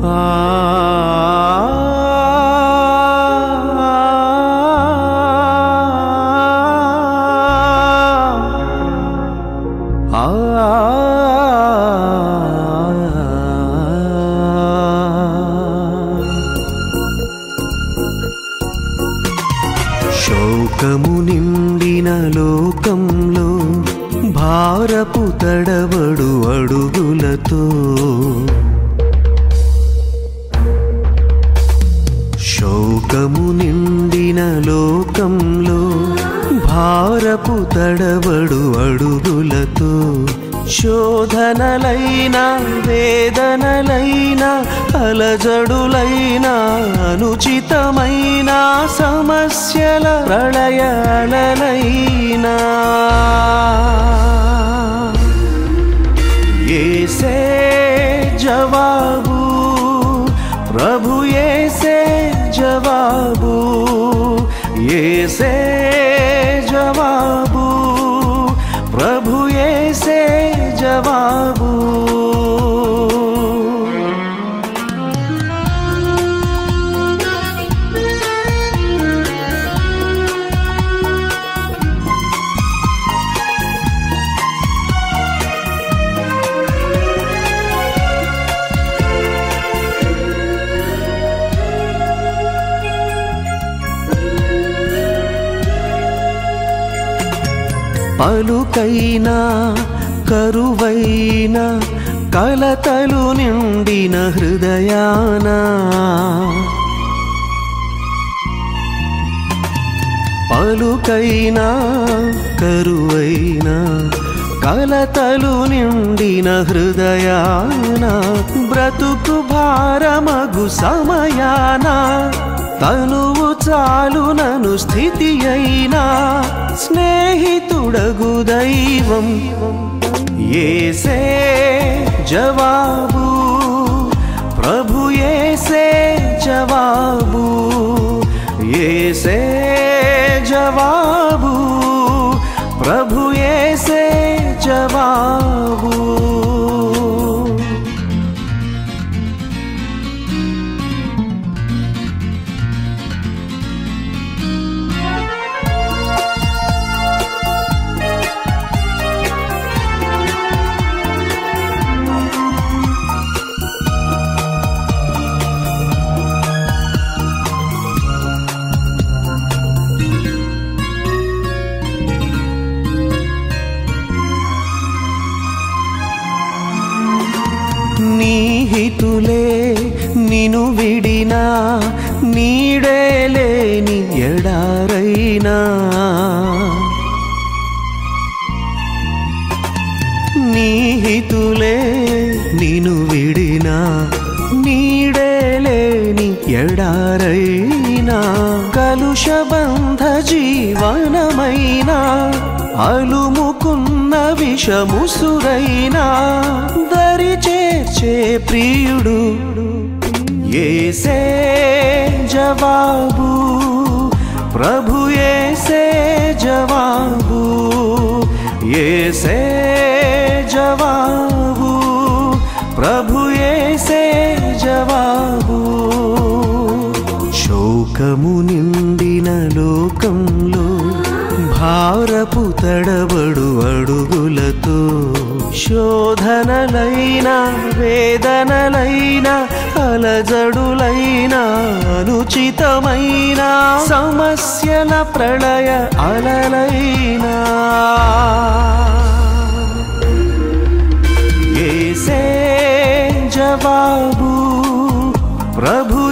శోకము నిండిన లోకంలో భారపు తడబడు అడుగులతో శోకము నిండిన లోకంలో భారపు తడబడు అడుగులతో శోధనలైన వేదనలైన అలజడులైన అనుచితమైన సమస్యల ప్రళయాలైనా ఏసే జవాబు ప్రభు ఏసే జవాబు ఏసే జవాబు ప్రభు ఏసే జవాబు పలుకైనా కరువైన కలతలు నిండిన హృదయాన పలుకైనా కరువైన కలతలు నిండిన హృదయాన బ్రతుకు భారమగు సమయాన తనువు చాలునను స్థితి అయినా స్నేహితుడగు దైవం ఏసే జవాబు ప్రభు ఏసే జవాబు ఏసే జవాబు ప్రభు ఏసే జవాబు నీహితులే నిను విడినా నీడే లేని ఎడారైనా నీహితులే నిను విడినా నీడే లేని ఎడారైనా కలుషబంధ జీవనమైనా అలుముకున్న విషముసురైనా దరి చేర్చే ప్రియుడు ఏసే జవాబు ప్రభు ఏసే జవాబు ఏసే జవాబు ప్రభు ఏసే జవాబు శోకము నిండిన లోకంలో భారపు తడబడు అడుగులతో శోధనలైన వేదనలైన అలజడులైన అనుచితమైన సమస్యల ప్రళయ అలలైనా ఏసే జవాబు ప్రభు